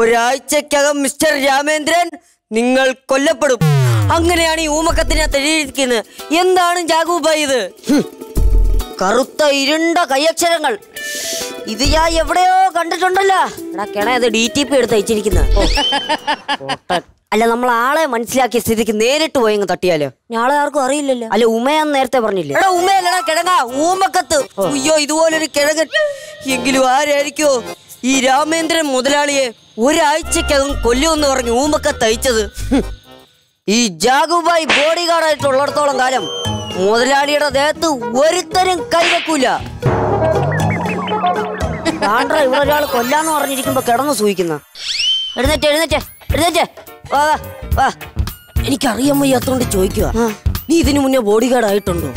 ഒരാഴ്ചക്കകം മിസ്റ്റർ രാമേന്ദ്രൻ നിങ്ങൾ കൊല്ലപ്പെടും അങ്ങനെയാണ് ഈ ഊമക്കത്തിനകത്ത് എഴുതിയിരിക്കുന്നത് എന്താണ് ജാഗൂബായി ഇത് ഹും. കറുത്ത ഇരുണ്ട കൈയക്ഷരങ്ങൾ ഇത് ഞാൻ എവിടെയോ കണ്ടിട്ടുണ്ടല്ലോ എടാ കിണ ഇത് ഡി ടി പി എടുത്ത് അയച്ചിരിക്കുന്നത് അല്ല നമ്മൾ ആളെ മനസ്സിലാക്കിയ സ്ഥിതിക്ക് നേരിട്ട് പോയെങ്കിൽ തട്ടിയാലോ ഞാളെ ആർക്കും അറിയില്ലല്ലോ അല്ല ഉമയാന്ന് നേരത്തെ പറഞ്ഞില്ലേ എടാ ഉമയല്ലടാ കിഴങ്ങ ഊമക്കത്ത് അയ്യോ ഇതുപോലൊരു കിഴങ്ങൻ എങ്കിലും ആരായിരിക്കോ ഈ രാമേന്ദ്രൻ മുതലാളിയെ ഒരാഴ്ചക്കകം കൊല്ലുമെന്ന് പറഞ്ഞ് ഊമക്കത്ത് അയച്ചത് ഹും. ഈ ജാഗുബായി ബോഡി ഗാർഡായിട്ടുള്ളിടത്തോളം കാലം മുതലാളിയുടെ ദേഹത്ത് ഒരുത്തരും കൈവെക്കൂല താണ്ട്ര ഇവിടെ ഒരാൾ കൊല്ലാന്ന് പറഞ്ഞിരിക്കുമ്പോ കിടന്ന് സൂഹിക്കുന്ന എഴുന്നേറ്റ് എഴുന്നേറ്റ് എഴുന്നേറ്റ് വാ വാ, വാ എനിക്കറിയാൻ വയ്യാത്തോണ്ട് ചോദിക്കുക നീ ഇതിനു മുന്നേ ബോഡി ഗാർഡ് ആയിട്ടുണ്ടോ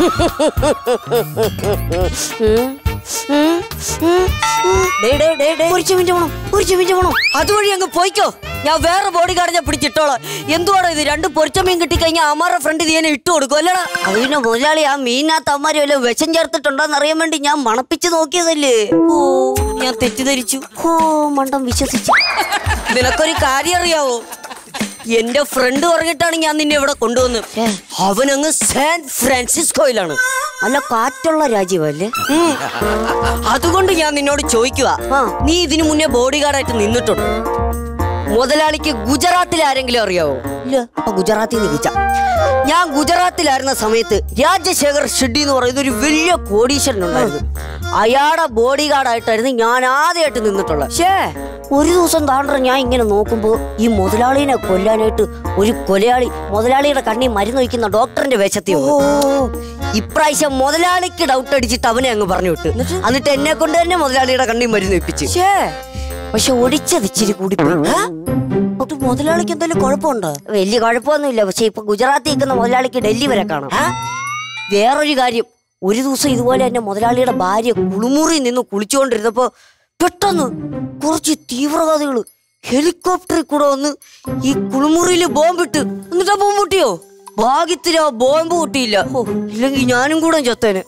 ഉം, ഉം, ഉം, ഉം. ഡേ, ഡേ, ഡേ, ഡേ. ഒരു മിനിറ്റ് വേണം ഒരു മിനിറ്റ് വേണം അതുവഴി അങ്ങ് പോയിക്കോ ഞാൻ വേറെ ബോഡി ഗാർഡിനെ പിടിച്ചിട്ടോളാം എന്തുവാടോ ഇത് രണ്ട് പൊരിച്ചമീൻ കിട്ടിക്കഴിഞ്ഞാൽ അമ്മാരുടെ ഫ്രണ്ട് ഇതിനെ ഇട്ട് കൊടുക്കും അല്ലടാ അത് പിന്നെ മുതലാളി ആ മീനകത്ത് അമ്മാര് വല്ല വിഷം ചേർത്തിട്ടുണ്ടോന്ന് അറിയാൻ വേണ്ടി ഞാൻ മണപ്പിച്ച് നോക്കിയതല്ലേ ഓ ഞാൻ തെറ്റിദ്ധരിച്ചു ഓ മണ്ടം വിശ്വസിച്ചു നിനക്കൊരു കാര്യം അറിയാവോ എന്റെ ഫ്രണ്ട് പറഞ്ഞിട്ടാണ് ഞാൻ നിന്നെ ഇവിടെ കൊണ്ടുവന്നത് അവനങ്ങ് സാൻ ഫ്രാൻസിസ്കോയിലാണ് നല്ല കാറ്റുള്ള രാജ്യമല്ലേ അതുകൊണ്ട് ഞാൻ നിന്നോട് ചോദിക്കുക നീ ഇതിനു മുന്നേ ബോഡി ഗാർഡായിട്ട് നിന്നിട്ടുണ്ട് മുതലാളിക്ക് ഗുജറാത്തിൽ ആരെങ്കിലും അറിയാവോ ഇല്ല അപ്പൊ ഗുജറാത്തിൽ നിൽച്ച ഞാൻ ഗുജറാത്തിലായിരുന്ന സമയത്ത് രാജശേഖർ ഷെഡ്ഡി എന്ന് പറയുന്ന ഒരു വലിയ കോടീശ്വരൻ ഉണ്ടായിരുന്നു അയാളുടെ ബോഡി ഗാർഡായിട്ടായിരുന്നു ഞാൻ ആദ്യമായിട്ട് നിന്നിട്ടുള്ളത് ഷേ ഒരു ദിവസം താണ്ട ഞാൻ ഇങ്ങനെ നോക്കുമ്പോ ഈ മുതലാളിനെ കൊല്ലാനായിട്ട് ഒരു കൊലയാളി മുതലാളിയുടെ കണ്ണി മരുന്ന് വയ്ക്കുന്ന ഡോക്ടറിന്റെ വേഷത്തിൽ വന്നു. ഇപ്രാവശ്യം മുതലാളിക്ക് ഡൗട്ട് അടിച്ചിട്ട് അവനെ അങ്ങ് പറഞ്ഞു വിട്ടു എന്നിട്ട് എന്നെ കൊണ്ട് തന്നെ മുതലാളിയുടെ കണ്ണി മരുന്ന് വെപ്പിച്ച് പക്ഷെ ഒടിച്ചത് ഇച്ചിരി കൂടി മുതലാളിക്ക് എന്തെങ്കിലും കുഴപ്പമുണ്ടോ വലിയ കുഴപ്പമൊന്നുമില്ല പക്ഷെ ഇപ്പൊ ഗുജറാത്തിൽ നിൽക്കുന്ന മുതലാളിക്ക് ഡൽഹി വരെ കാണാം വേറൊരു കാര്യം ഒരു ദിവസം ഇതുപോലെ തന്നെ മുതലാളിയുടെ ഭാര്യ കുളിമുറി നിന്ന് കുളിച്ചുകൊണ്ടിരുന്നപ്പോ പെട്ടെന്ന് കുറച്ച് തീവ്രവാദികള് ഹെലികോപ്റ്ററിൽ കൂടെ വന്ന് ഈ കുളിമുറിയിൽ ബോംബിട്ട് എന്നിട്ടാ ബോംബ് പൊട്ടിയോ ഭാഗ്യത്തിന് ആ ബോംബ് പൊട്ടിയില്ല ഓ ഇല്ലെങ്കിൽ ഞാനും കൂടെ ചത്തേന്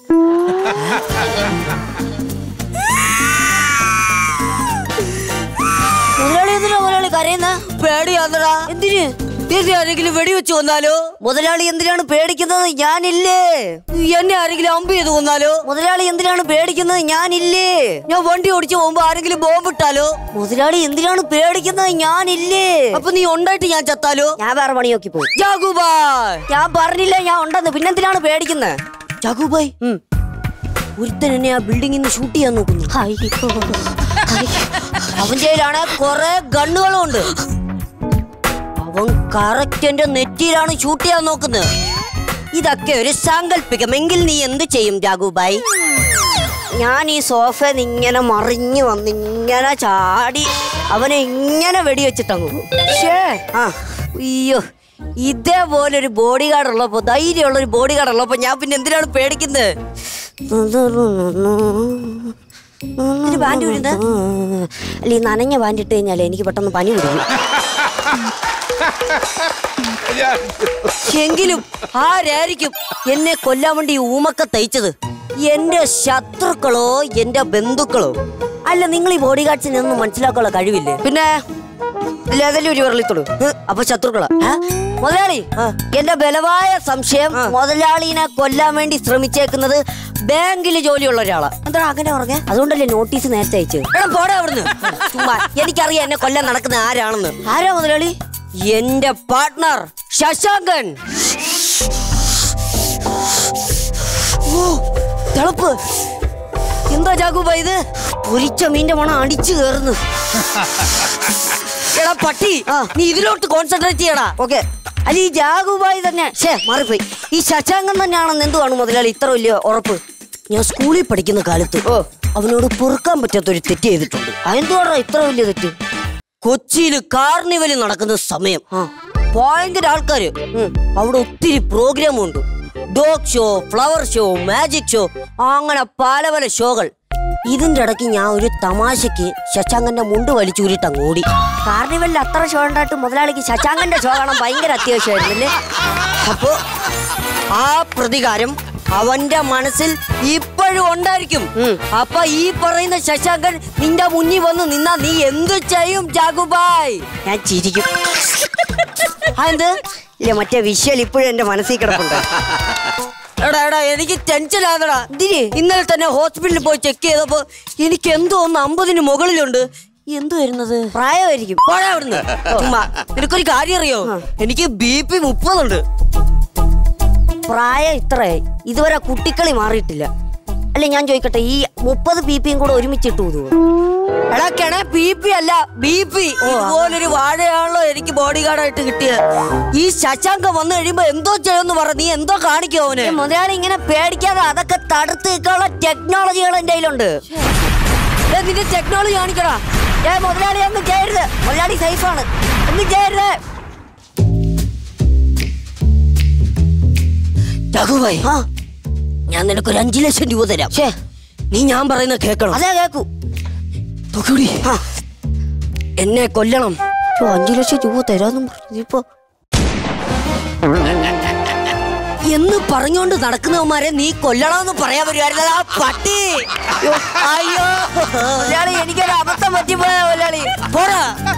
മുതലാളി എന്തിനാ മുതലാളി കരയുന്ന പേടിയാന്നടാ എന്തിന് ഇത് ആരെങ്കിലും വെടിവെച്ച് കൊന്നാലോ മുതലാളി എന്തിനാണ് പേടിക്കുന്നത് ഞാനില്ലേ എന്നെ ആരെങ്കിലും അമ്പ് ചെയ്ത് കൊന്നാലോ മുതലാളി എന്തിനാണ് പേടിക്കുന്നത് ഞാനില്ലേ ഞാൻ വണ്ടി ഓടിച്ചു പോകുമ്പോ ആരെങ്കിലും ബോംബിട്ടാലോ മുതലാളി എന്തിനാണ് പേടിക്കുന്നത് ഞാനില്ലേ അപ്പൊ നീ ഉണ്ടായിട്ട് ഞാൻ ചത്താലോ ഞാൻ വേറെ പണി നോക്കി പോയി ജാഗുബായ് ഞാൻ പറഞ്ഞില്ലേ ഞാൻ ഉണ്ടെന്ന് പിന്നെന്തിനാണ് പേടിക്കുന്നത് ജാഗുബായ് ഒരുത്തൻ എന്നെ ആ ബിൽഡിംഗിൽ നിന്ന് ഷൂട്ട് ചെയ്യാൻ നോക്കുന്നു അവന്റെ കയ്യിലാണ് കൊറേ ഗണ്ണുകളും ഉണ്ട് അവൻ കറക്റ്റ് എന്റെ നെറ്റിയിലാണ് ഷൂട്ട് ചെയ്യാൻ നോക്കുന്നത് ഇതൊക്കെ ഒരു സാങ്കല്പികമെങ്കിൽ നീ എന്ത് ചെയ്യും ജാഗുബായി ഞാൻ ഈ സോഫയിൽ ഇങ്ങനെ മറിഞ്ഞു വന്ന് ഇങ്ങനെ ചാടി അവനെ ഇങ്ങനെ വെടിവെച്ചിട്ടങ്ങ് പോകും. ശ്ശേ. ആ അയ്യോ ഇതേപോലെ ഒരു ബോഡി ഗാർഡ് ഉള്ളപ്പോ ധൈര്യമുള്ള ഒരു ബോഡി ഗാർഡ് ഉള്ളപ്പോ ഞാൻ പിന്നെ എന്തിനാണ് പേടിക്കുന്നത് ഒരു പാൻറ് വിടുന്നത് അല്ല ഈ നനഞ്ഞ പാൻറ് ഇട്ട് കഴിഞ്ഞാലേ എനിക്ക് പെട്ടെന്ന് പനി വിടും എങ്കിലും ആരായിരിക്കും എന്നെ കൊല്ലാൻ വേണ്ടി ഈ ഊമക്ക തയ്ച്ചത് എന്റെ ശത്രുക്കളോ എന്റെ ബന്ധുക്കളോ അല്ല നിങ്ങൾ ഈ ബോഡി ഗാർഡ്സിനൊന്നും മനസ്സിലാക്കാനുള്ള കഴിവില്ലേ പിന്നെ ഇല്ല, ഏതെങ്കിലും ഒരു വിരളിത്തോളൂ അപ്പൊ ശത്രുക്കളാ ഏ? മുതലാളി എന്റെ ബലമായ സംശയം മുതലാളിനെ കൊല്ലാൻ വേണ്ടി ശ്രമിച്ചേക്കുന്നത് ബാങ്കിൽ ജോലിയുള്ള ഒരാളാ എന്താ അങ്ങനെ പറഞ്ഞേ അതുകൊണ്ടല്ലേ നോട്ടീസ് നേരത്തെ അയച്ചു എടാ പോടാ അവിടുന്ന് ചുമ്മാ എനിക്കറിയാം എന്നെ കൊല്ലാൻ നടക്കുന്ന ആരാണെന്ന് ആരാ മുതലാളി എന്റെ പാർട്ട്ണർ ശശാങ്കൻ ഓ തിളപ്പ് എന്താ ജാഗൂബ ഇത് പൊരിച്ച മീന്റെ മണം അടിച്ചു കയറുന്നു എടാ പട്ടി നീ ഇതിലോട്ട് കോൺസെൻട്രേറ്റ് ചെയ്യടാ ഓക്കെ അല്ല ഈ ജാഗുബായി തന്നെ ഷേ മാറിപ്പോയി ഈ ശശാങ്കൻ തന്നെയാണെന്ന് എന്തുവാണ് മുതലാളി ഇത്ര വലിയ ഉറപ്പ് ഞാൻ സ്കൂളിൽ പഠിക്കുന്ന കാലത്ത് ഓ അവനോട് പൊറുക്കാൻ പറ്റാത്തൊരു തെറ്റ് ചെയ്തിട്ടുണ്ട് അതെന്തുവാടാ ഇത്ര വലിയ തെറ്റ് കൊച്ചിയിൽ കാർണിവൽ നടക്കുന്ന സമയം ഭയങ്കര ആൾക്കാര് ഉം. അവിടെ ഒത്തിരി പ്രോഗ്രാം ഉണ്ട് dog show flower show magic show അങ്ങനെ പല പല ഷോകൾ ഇതിന്റെ ഇടയ്ക്ക് ഞാൻ ഒരു തമാശക്ക് ശശാങ്കന്റെ മുണ്ട് വലിച്ചൂരിട്ട് അങ്ങ് ഓടി കാർണിവലിൽ അത്ര ഷോ ഉണ്ടായിട്ട് മുതലാളിക്ക് ശശാങ്കന്റെ ഷോ കാണാൻ ഭയങ്കര അത്യാവശ്യമായിരുന്നല്ലേ അപ്പോ ആ പ്രതികാരം അവന്റെ മനസ്സിൽ ഇപ്പൊ എപ്പോഴും ഉണ്ടായിരിക്കും അപ്പൊ ഈ പറയുന്ന ശശാങ്കൻ നിന്റെ മുന്നിൽ വന്ന് നിന്നാ നീ എന്ത് ചെയ്യും ജാഗുബായ് ഞാൻ ചിരിക്കും അതെന്ത് ഇല്ല മറ്റേ വിഷ്വൽ ഇപ്പോഴും എന്റെ മനസ്സിൽ കിടപ്പുണ്ട് എടാ എടാ എനിക്ക് ടെൻഷൻ ആകടാ എന്തിന്? ഇന്നലെ തന്നെ ഹോസ്പിറ്റലിൽ പോയി ചെക്ക് ചെയ്തപ്പോ എനിക്ക് എന്തോ ഒന്ന് അമ്പതിന് മുകളിലുണ്ട് എന്തു വരുന്നത് പ്രായമായിരിക്കും പോടാ അവിടുന്ന് ചുമ്മാ നിനക്കൊരു കാര്യം അറിയോ എനിക്ക് ബി പി മുപ്പതുണ്ട് പ്രായം ഇത്രയായി ഇതുവരെ കുട്ടിക്കളി മാറിയിട്ടില്ല അല്ലെ ഞാൻ ചോദിക്കട്ടെ ഈ മുപ്പത് പി പിയും കൂടെ ഒരുമിച്ചിട്ട് ഊതുവോ എടാ കിണ ബി പി അല്ല ബി പി ഇതുപോലൊരു വാഴയാണല്ലോ എനിക്ക് ബോഡി ഗാർഡായിട്ട് കിട്ടിയത് ഈ ശശാങ്ക വന്നു കഴിയുമ്പോ എന്തോ ചെയ്യുമെന്ന് പറ നീ എന്തോ കാണിക്കോ അവന് ഏ, മുതലാളി ഇങ്ങനെ പേടിക്കാതെ അതൊക്കെ തടുത്ത് നിൽക്കാനുള്ള ടെക്നോളജികൾ എന്റെ കയ്യിലുണ്ട് ദേ, നിന്റെ ടെക്നോളജി കാണിക്കടാ ഏ മുതലാളി ഒന്നും ചെയ്യരുത് മുതലാളി സേഫാണ് ഒന്നും ചെയ്യരുത് രഘുഭായി ആ ഞാൻ നിനക്കൊരു അഞ്ചു ലക്ഷം രൂപ തരാം ഛേ നീ ഞാൻ പറയുന്നത് കേൾക്കണം അതേ കേക്കൂ തൊക്കുടി ആ എന്നെ കൊല്ലണം ചോ, അഞ്ചു ലക്ഷം രൂപ തരാന്നും പറഞ്ഞു ഇപ്പൊ എന്ന് പറഞ്ഞുകൊണ്ട് നടക്കുന്നവന്മാരെ നീ കൊല്ലണമെന്ന് പറയാൻ വരുമായിരുന്നത് ആ പട്ടി അയ്യോ മുതലാളി എനിക്കൊരു അബദ്ധം പറ്റിപ്പോയ മുതലാളി പോടാ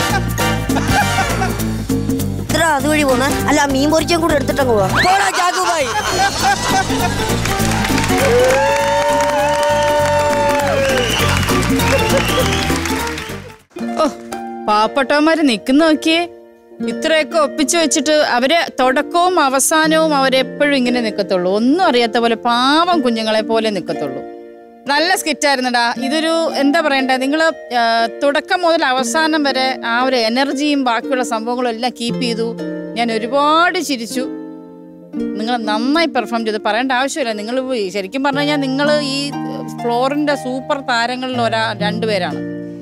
ഇത്ര അതുവഴി പോന്ന അല്ല മീൻ പൊരിച്ചും കൂടെ എടുത്തിട്ടങ്ങ് പോവാ പോടാ ജാഗുബായി ഓ പാവപ്പെട്ടവന്മാര് നിക്കുന്ന നോക്കിയേ ഇത്രയൊക്കെ ഒപ്പിച്ചു വെച്ചിട്ട് അവര് തുടക്കവും അവസാനവും അവരെപ്പോഴും ഇങ്ങനെ നിൽക്കത്തുള്ളൂ ഒന്നും അറിയാത്ത പോലെ പാവം കുഞ്ഞുങ്ങളെ പോലെ നിൽക്കത്തുള്ളൂ നല്ല സ്കിറ്റായിരുന്നടാ ഇതൊരു എന്താ പറയണ്ടേ നിങ്ങൾ തുടക്കം മുതൽ അവസാനം വരെ ആ ഒരു എനർജിയും ബാക്കിയുള്ള സംഭവങ്ങളും എല്ലാം കീപ്പ് ചെയ്തു ഞാൻ ഒരുപാട് ചിരിച്ചു നിങ്ങൾ നന്നായി പെർഫോം ചെയ്തു പറയേണ്ട ആവശ്യമില്ല നിങ്ങൾ ശരിക്കും പറഞ്ഞു കഴിഞ്ഞാൽ നിങ്ങൾ ഈ ഫ്ലോറിന്റെ സൂപ്പർ താരങ്ങളിൽ ഒരാ രണ്ടുപേരാണ്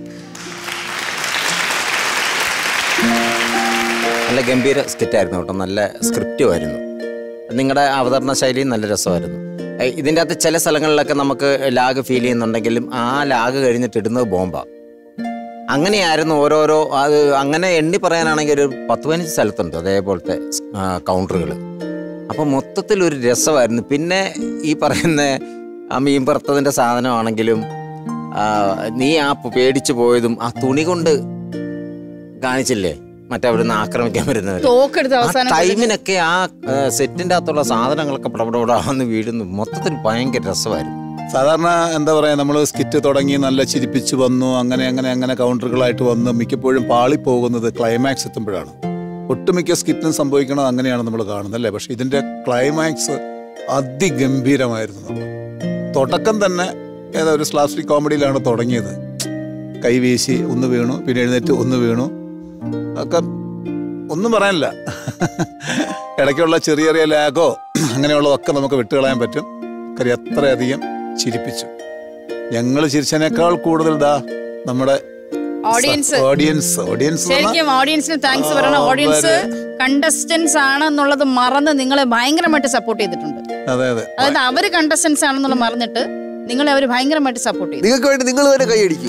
നല്ല ഗംഭീര സ്കിറ്റായിരുന്നു കേട്ടോ നല്ല സ്ക്രിപ്റ്റും ആയിരുന്നു നിങ്ങളുടെ അവതരണ ശൈലിയും നല്ല രസമായിരുന്നു ഏ, ഇതിൻ്റെ അകത്ത് ചില സ്ഥലങ്ങളിലൊക്കെ നമുക്ക് ലാഗ് ഫീൽ ചെയ്യുന്നുണ്ടെങ്കിലും ആ ലാഗ് കഴിഞ്ഞിട്ട് ഇടുന്നത് ബോംബാ അങ്ങനെയായിരുന്നു ഓരോരോ അത് അങ്ങനെ എണ്ണി പറയാനാണെങ്കിൽ ഒരു പത്ത് പതിനഞ്ച് സ്ഥലത്തുണ്ട് അതേപോലത്തെ കൗണ്ടറുകൾ അപ്പോൾ മൊത്തത്തിൽ ഒരു രസമായിരുന്നു പിന്നെ ഈ പറയുന്ന ആ മീൻ വറുത്തതിൻ്റെ സാധനമാണെങ്കിലും ആ, നീ ആ പേടിച്ചു പോയതും ആ തുണി കൊണ്ട് കാണിച്ചില്ലേ മറ്റവിടുന്ന് ആക്രമിക്കാൻ വരുന്നവർ തോക്കെടുത്ത് ആ അവസാനം ടൈമിനൊക്കെ ആ ആ, സെറ്റിന്റെ അകത്തുള്ള സാധനങ്ങളൊക്കെ പടപടപടാന്ന് വീഴുന്നു മൊത്തത്തിൽ ഭയങ്കര രസമായിരുന്നു സാധാരണ എന്താ പറയാ നമ്മൾ സ്കിറ്റ് തുടങ്ങി നല്ല ചിരിപ്പിച്ച് വന്നു അങ്ങനെ അങ്ങനെ അങ്ങനെ കൗണ്ടറുകളായിട്ട് വന്ന് മിക്കപ്പോഴും പാളിപ്പോകുന്നത് ക്ലൈമാക്സ് എത്തുമ്പോഴാണ് ഒട്ടുമിക്ക സ്കിറ്റും സംഭവിക്കണത് അങ്ങനെയാണ് നമ്മൾ കാണുന്നത് അല്ലേ പക്ഷെ ഇതിന്റെ ക്ലൈമാക്സ് അതിഗംഭീരമായിരുന്നു നമ്മൾ തുടക്കം തന്നെ ഏതാ ഒരു സ്ലാസ്റ്റിക് കോമഡിയിലാണ് തുടങ്ങിയത് കൈ വീശി ഒന്ന് വീണു പിന്നെ എഴുന്നേറ്റ് ഒന്ന് വീണു ഒക്കെ ഒന്നും പറയാനില്ല ഇടയ്ക്കുള്ള ചെറിയ ചെറിയ ലാഗോ അങ്ങനെയുള്ളതൊക്കെ നമുക്ക് വിട്ടുകളയാൻ പറ്റും കാര്യം അത്രയധികം ചിരിപ്പിച്ചു ഞങ്ങൾ ചിരിച്ചതിനേക്കാൾ കൂടുതൽ ദാ നമ്മുടെ ഓഡിയൻസ് ഓഡിയൻസ് ഓഡിയൻസ് ശരിക്കും ഓഡിയൻസിന് താങ്ക്സ് ആ, പറയണം ഓഡിയൻസ് വളരെ. കണ്ടസ്റ്റൻസ് ആണെന്നുള്ളത് മറന്ന് നിങ്ങളെ ഭയങ്കരമായിട്ട് സപ്പോർട്ട് ചെയ്തിട്ടുണ്ട് അതെ അതെ അതായത് അവര് കണ്ടസ്റ്റൻസ് ആണെന്നുള്ള മറന്നിട്ട് നിങ്ങളെ അവർ ഭയങ്കരമായിട്ട് സപ്പോർട്ട് ചെയ്തു നിങ്ങൾക്ക് വേണ്ടി നിങ്ങൾ തന്നെ കൈയടിക്കും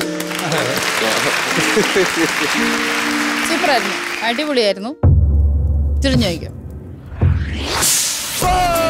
സൂപ്പറായിരുന്നു അടിപൊളിയായിരുന്നു തിരിഞ്ഞു നോക്കിയോ ആ